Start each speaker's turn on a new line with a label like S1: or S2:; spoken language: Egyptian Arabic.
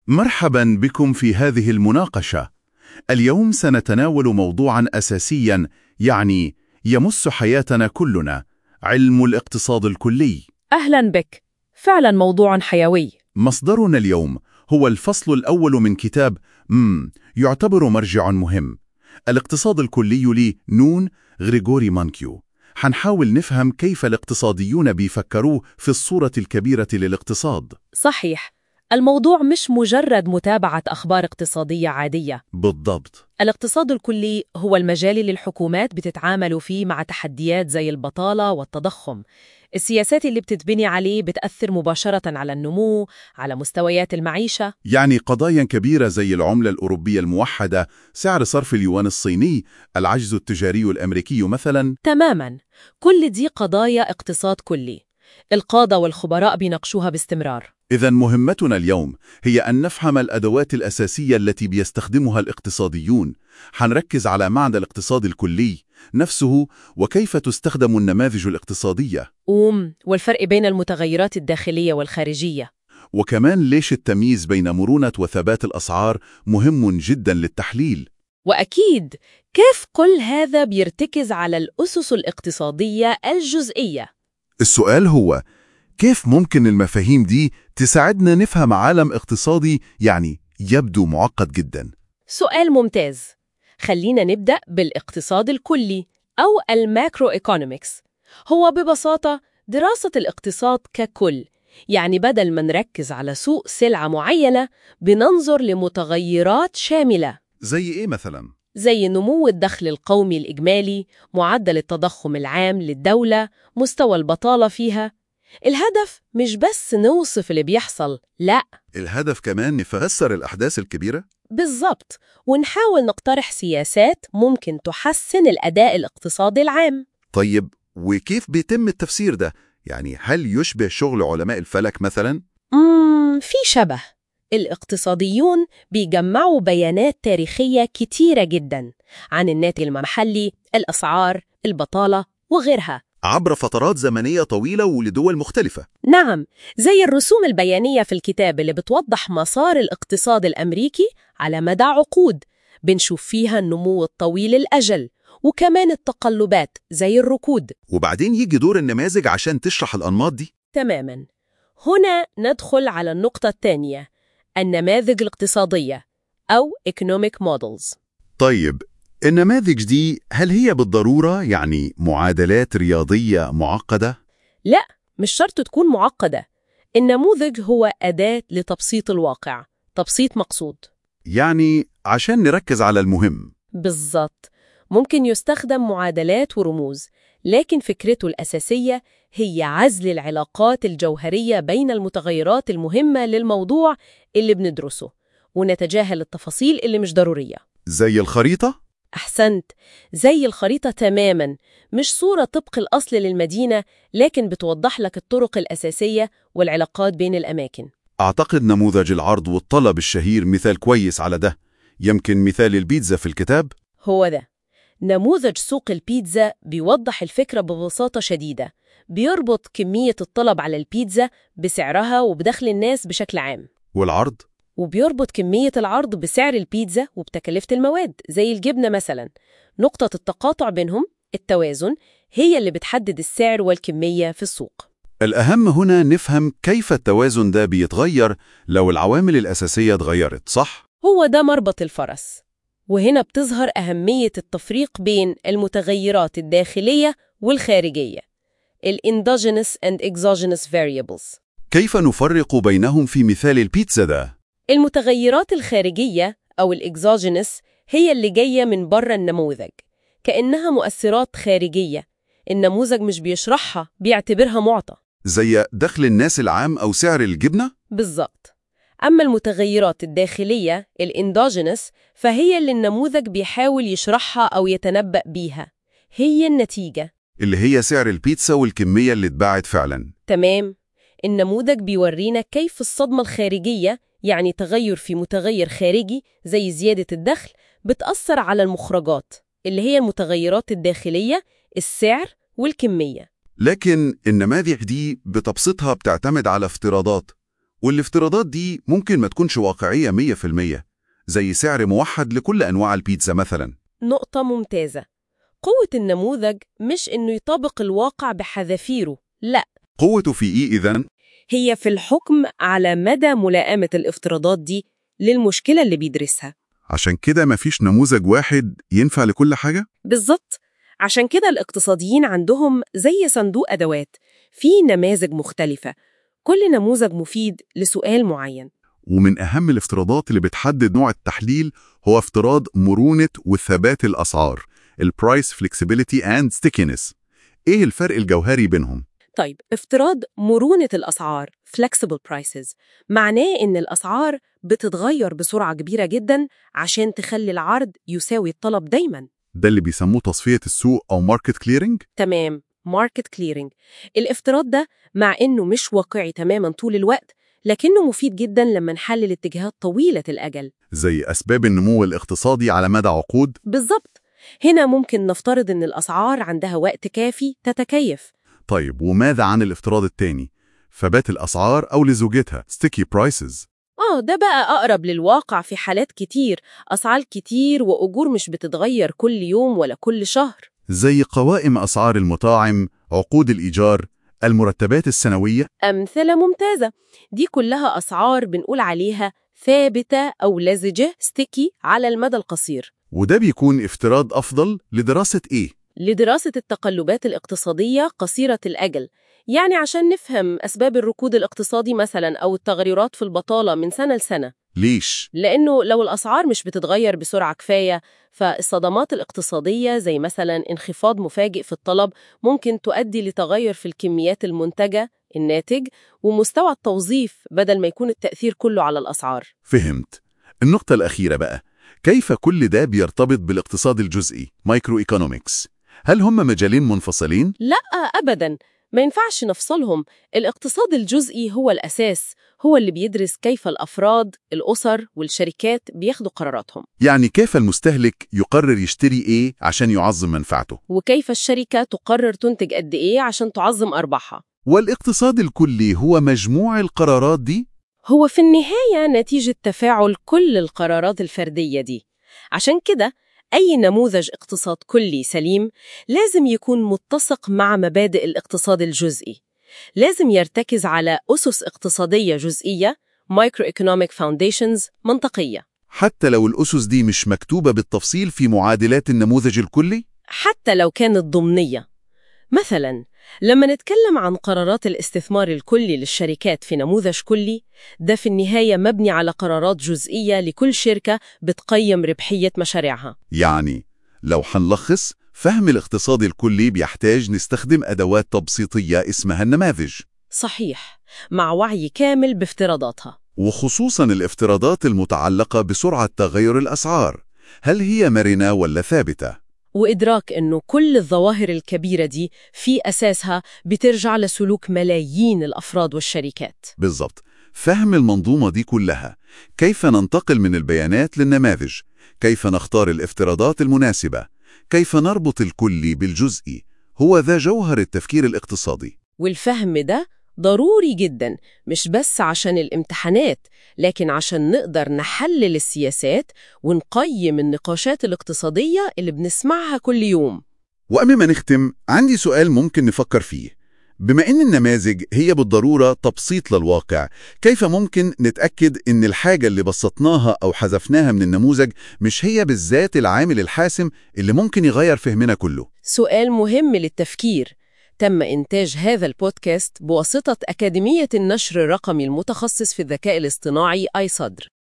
S1: مرحبا بكم في هذه المناقشة. اليوم سنتناول موضوعا أساسيا يعني يمس حياتنا كلنا، علم الاقتصاد الكلي.
S2: أهلا بك فعلا موضوع حيوي
S1: مصدرنا اليوم هو الفصل الأول من كتاب مم يعتبر مرجع مهم. الاقتصاد الكلي لنون غريغوري مانكيو. حنحاول نفهم كيف الاقتصاديون بيفكروا في الصورة الكبيرة للاقتصاد.
S2: صحيح الموضوع مش مجرد متابعة أخبار اقتصادية عادية
S1: بالضبط.
S2: الاقتصاد الكلي هو المجال اللي الحكومات بتتعامل فيه مع تحديات زي البطالة والتضخم السياسات اللي بتتبني عليه بتأثر مباشرة على النمو على مستويات المعيشة
S1: يعني قضايا كبيرة زي العملة الأوروبية الموحدة، سعر صرف اليوان الصيني، العجز التجاري الأمريكي مثلا،
S2: تماما كل دي قضايا اقتصاد كلي القادة والخبراء بيناقشوها باستمرار
S1: إذا مهمتنا اليوم هي أن نفهم الأدوات الأساسية التي بيستخدمها الاقتصاديون. حنركز على معنى الاقتصاد الكلي نفسه وكيف تستخدم النماذج الاقتصادية،
S2: أوم والفرق بين المتغيرات الداخلية والخارجية
S1: وكمان ليش التمييز بين مرونة وثبات الأسعار مهم جدا للتحليل.
S2: وأكيد كيف كل هذا بيرتكز على الأسس الاقتصادية الجزئية
S1: السؤال هو كيف ممكن المفاهيم دي تساعدنا نفهم عالم اقتصادي يعني يبدو معقد جدا؟
S2: سؤال ممتاز خلينا نبدأ بالاقتصاد الكلي أو الماكرو ايكونومكس هو ببساطة دراسة الاقتصاد ككل يعني بدل ما نركز على سوق سلعة معينة بننظر لمتغيرات شاملة
S1: زي إيه مثلا؟
S2: زي نمو الدخل القومي الإجمالي، معدل التضخم العام للدولة، مستوى البطالة فيها. الهدف مش بس نوصف اللي بيحصل، لأ،
S1: الهدف كمان نفسر الأحداث الكبيرة؟
S2: بالظبط، ونحاول نقترح سياسات ممكن تحسن الأداء الاقتصادي العام.
S1: طيب وكيف بيتم التفسير ده؟ يعني هل يشبه شغل علماء الفلك مثلا؟
S2: مم، في شبه. الاقتصاديون بيجمعوا بيانات تاريخية كتيرة جدا عن الناتج المحلي، الأسعار، البطالة وغيرها.
S1: عبر فترات زمنية طويلة ولدول مختلفة
S2: نعم، زي الرسوم البيانية في الكتاب اللي بتوضح مسار الاقتصاد الأمريكي على مدى عقود بنشوف فيها النمو الطويل الأجل وكمان التقلبات زي الركود
S1: وبعدين يجي دور النماذج عشان تشرح الأنماط دي
S2: تماما هنا ندخل على النقطة الثانية النماذج الاقتصادية أو economic models
S1: طيب النماذج دي هل هي بالضرورة يعني معادلات رياضية معقدة؟
S2: لا مش شرط تكون معقدة النموذج هو أداة لتبسيط الواقع تبسيط مقصود
S1: يعني عشان نركز على المهم
S2: بالضبط ممكن يستخدم معادلات ورموز لكن فكرته الأساسية هي عزل العلاقات الجوهرية بين المتغيرات المهمة للموضوع اللي بندرسه ونتجاهل التفاصيل اللي مش ضرورية
S1: زي الخريطة؟
S2: أحسنت زي الخريطة تماماً مش صورة طبق الأصل للمدينة لكن بتوضح لك الطرق الأساسية والعلاقات بين الأماكن
S1: أعتقد نموذج العرض والطلب الشهير مثال كويس على ده يمكن مثال البيتزا في الكتاب؟
S2: هو ده نموذج سوق البيتزا بيوضح الفكرة ببساطة شديدة بيربط كمية الطلب على البيتزا بسعرها وبدخل الناس بشكل عام
S1: والعرض؟
S2: وبيربط كمية العرض بسعر البيتزا وبتكلفة المواد زي الجبنة مثلا نقطة التقاطع بينهم التوازن هي اللي بتحدد السعر والكمية في السوق
S1: الأهم هنا نفهم كيف التوازن ده بيتغير لو العوامل الأساسية اتغيرت صح؟
S2: هو ده مربط الفرس وهنا بتظهر أهمية التفريق بين المتغيرات الداخلية والخارجية ال endogenous and exogenous variables
S1: كيف نفرق بينهم في مثال البيتزا ده؟
S2: المتغيرات الخارجية أو الإكزوجينس هي اللي جاية من بره النموذج كأنها مؤثرات خارجية النموذج مش بيشرحها بيعتبرها معطى
S1: زي دخل الناس العام أو سعر الجبنة؟
S2: بالظبط أما المتغيرات الداخلية الاندوجينس فهي اللي النموذج بيحاول يشرحها أو يتنبأ بيها هي النتيجة
S1: اللي هي سعر البيتزا والكمية اللي اتباعت فعلا
S2: تمام النموذج بيورينا كيف الصدمة الخارجية يعني تغير في متغير خارجي زي زيادة الدخل بتأثر على المخرجات اللي هي المتغيرات الداخلية السعر والكمية
S1: لكن النماذج دي بتبسيطها بتعتمد على افتراضات والافتراضات دي ممكن ما تكونش واقعية 100% زي سعر موحد لكل أنواع البيتزا مثلا
S2: نقطة ممتازة قوة النموذج مش إنه يطابق الواقع بحذافيره لا
S1: قوته في إيه إذن؟
S2: هي في الحكم على مدى ملائمة الافتراضات دي للمشكلة اللي بيدرسها
S1: عشان كده مفيش نموذج واحد ينفع لكل حاجة؟
S2: بالظبط عشان كده الاقتصاديين عندهم زي صندوق أدوات فيه نماذج مختلفة كل نموذج مفيد لسؤال معين
S1: ومن أهم الافتراضات اللي بتحدد نوع التحليل هو افتراض مرونة وثبات الأسعار البرايس flexibility and stickiness إيه الفرق الجوهري بينهم؟
S2: طيب افتراض مرونة الأسعار flexible prices معناه إن الأسعار بتتغير بسرعة كبيرة جدا عشان تخلي العرض يساوي الطلب دايما
S1: ده اللي بيسموه تصفية السوق أو ماركت كليرنج؟
S2: تمام ماركت كليرنج الافتراض ده مع إنه مش واقعي تماما طول الوقت لكنه مفيد جدا لما نحلل اتجاهات طويلة الأجل
S1: زي أسباب النمو الاقتصادي على مدى عقود
S2: بالظبط هنا ممكن نفترض إن الأسعار عندها وقت كافي تتكيف
S1: طيب وماذا عن الافتراض التاني؟ ثبات الأسعار أو لزوجتها sticky prices
S2: آه ده بقى أقرب للواقع في حالات كتير أسعار كتير وأجور مش بتتغير كل يوم ولا كل شهر
S1: زي قوائم أسعار المطاعم، عقود الإيجار، المرتبات السنوية
S2: أمثلة ممتازة دي كلها أسعار بنقول عليها ثابتة أو لزجة ستيكي على المدى القصير
S1: وده بيكون افتراض أفضل لدراسة إيه؟
S2: لدراسة التقلبات الاقتصادية قصيرة الأجل يعني عشان نفهم أسباب الركود الاقتصادي مثلا أو التغيرات في البطالة من سنة لسنة
S1: ليش؟
S2: لأنه لو الأسعار مش بتتغير بسرعة كفاية فالصدمات الاقتصادية زي مثلا انخفاض مفاجئ في الطلب ممكن تؤدي لتغير في الكميات المنتجة الناتج ومستوى التوظيف بدل ما يكون التأثير كله على الأسعار
S1: فهمت النقطة الأخيرة بقى كيف كل ده بيرتبط بالاقتصاد الجزئي مايكرو ايكونومكس هل هم مجالين منفصلين؟
S2: لا أبدا ما ينفعش نفصلهم الاقتصاد الجزئي هو الأساس هو اللي بيدرس كيف الأفراد الأسر والشركات بياخدوا قراراتهم
S1: يعني كيف المستهلك يقرر يشتري إيه عشان يعظم منفعته
S2: وكيف الشركة تقرر تنتج قد إيه عشان تعظم أرباحها
S1: والاقتصاد الكلي هو مجموع القرارات دي؟
S2: هو في النهاية نتيجة تفاعل كل القرارات الفردية دي عشان كده أي نموذج اقتصاد كلي سليم لازم يكون متسق مع مبادئ الاقتصاد الجزئي لازم يرتكز على أسس اقتصادية جزئية Microeconomic Foundations منطقية
S1: حتى لو الأسس دي مش مكتوبة بالتفصيل في معادلات النموذج الكلي؟
S2: حتى لو كانت ضمنية مثلا لما نتكلم عن قرارات الاستثمار الكلي للشركات في نموذج كلي ده في النهاية مبني على قرارات جزئية لكل شركة بتقيم ربحية مشاريعها
S1: يعني لو حنلخص فهم الاقتصاد الكلي بيحتاج نستخدم أدوات تبسيطية اسمها النماذج
S2: صحيح مع وعي كامل بافتراضاتها
S1: وخصوصا الافتراضات المتعلقة بسرعة تغير الأسعار هل هي مرنة ولا ثابتة؟
S2: وإدراك أنه كل الظواهر الكبيرة دي في أساسها بترجع لسلوك ملايين الأفراد والشركات
S1: بالضبط فهم المنظومة دي كلها كيف ننتقل من البيانات للنماذج كيف نختار الافتراضات المناسبة كيف نربط الكلي بالجزئي هو ذا جوهر التفكير الاقتصادي
S2: والفهم ده ضروري جدا مش بس عشان الامتحانات لكن عشان نقدر نحلل السياسات ونقيم النقاشات الاقتصادية اللي بنسمعها كل يوم
S1: وقبل ما نختم عندي سؤال ممكن نفكر فيه بما إن النماذج هي بالضرورة تبسيط للواقع كيف ممكن نتأكد إن الحاجة اللي بسطناها أو حذفناها من النموذج مش هي بالذات العامل الحاسم اللي ممكن يغير فهمنا كله
S2: سؤال مهم للتفكير تم إنتاج هذا البودكاست بواسطة أكاديمية النشر الرقمي المتخصص في الذكاء الاصطناعي أي صدر